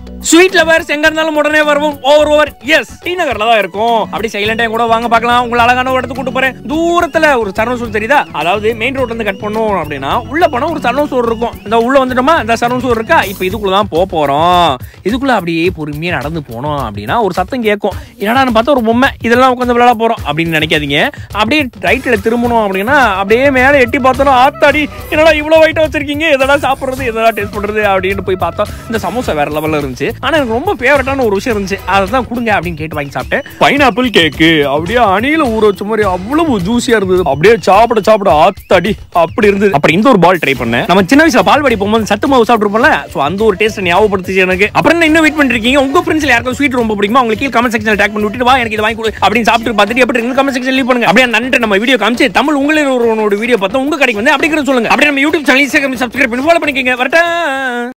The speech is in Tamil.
ஸ்வீட் லவர்ஸ் எங்க இருந்தாலும் உடனே வருவோம் ஓவர் ஓவர் எஸ் டி நகர்ல தான் இருக்கும் அப்படி சைலண்டா கூட வாங்க பார்க்கலாம் உங்களை அழகான ஒரு இடத்துக்கு கூட்டு போறேன் தூரத்துல ஒரு சரண சூர் தெரியுதா அதாவது மெயின் ரோட்ல இருந்து கட் பண்ணோம் அப்படின்னா உள்ள போனா ஒரு சரண சூர் இருக்கும் இந்த உள்ள வந்துட்டோமா இந்த சரண சூர் இருக்கா இப்போ இதுக்குள்ள தான் போக போறோம் இதுக்குள்ள அப்படியே பொறுமையா நடந்து போனோம் அப்படின்னா ஒரு சத்தம் கேட்கும் என்னடான்னு பார்த்தா ஒரு பொம்மை இதெல்லாம் உட்காந்து விளையாட போறோம் அப்படின்னு நினைக்காதீங்க அப்படியே ரைட்ல திரும்பணும் அப்படின்னா அப்படியே மேலே எட்டி பார்த்தோம் ஆத்தாடி என்னடா இவ்வளவு வெயிட்டா வச்சிருக்கீங்க எதடா சாப்பிடுறது எதடா டேஸ்ட் பண்றது அப்படின்னு போய் பார்த்தோம் இந்த சமோசா வேற லெவல்ல இருந்துச்சு ஆனா எனக்கு ரொம்ப ஃபேவரட்டான ஒரு விஷயம் இருந்துச்சு அதை தான் கொடுங்க அப்படின்னு கேட்டு வாங்கி சாப்பிட்டேன் பைனாப்பிள் கேக்கு அப்படியே அணில ஊற வச்ச மாதிரி அவ்வளவு ஜூசியா இருந்தது அப்படியே சாப்பிட சாப்பிட ஆத்தாடி அப்படி இருந்தது அப்புறம் இந்த ஒரு பால் ட்ரை பண்ணேன் நம்ம சின்ன வயசுல பால் வடி போகும்போது சத்து மாவு சாப்பிட்டுருப்போம்ல சோ அந்த ஒரு டேஸ்ட் ஞாபகப்படுத்துச்சு எனக்கு அப்புறம் என்ன இன்னும் வெயிட் பண்ணிருக்கீங்க உங்க ஃப்ரெண்ட்ஸ்ல யாருக்கும் ஸ்வீட் ரொம்ப பிடிக்குமா உங்களுக்கு கமெண்ட் செக்ஷன்ல டேக் பண்ணி விட்டுட்டு வா எனக்கு இது வாங்கி கொடு அப்படின்னு சாப்பிட்டு பார்த்துட்டு எப்படி இருக்கு கமெண்ட் செக்ஷன் லீவ் பண்ணுங்க அப்படியே நன்றி நம்ம வீடியோ காமிச்சு தமிழ் உங்களே ஒரு வீடியோ பார்த்தா உங்க கடைக்கு வந்து அப்படிங்கிற சொல்லுங்க அப்படியே நம்ம யூடியூப் சேனல் இன்ஸ்டாகிராம் சப்ஸ்கிரைப் பண்ணி ஃபாலோ பண்ணிக்கங்க வரட்டா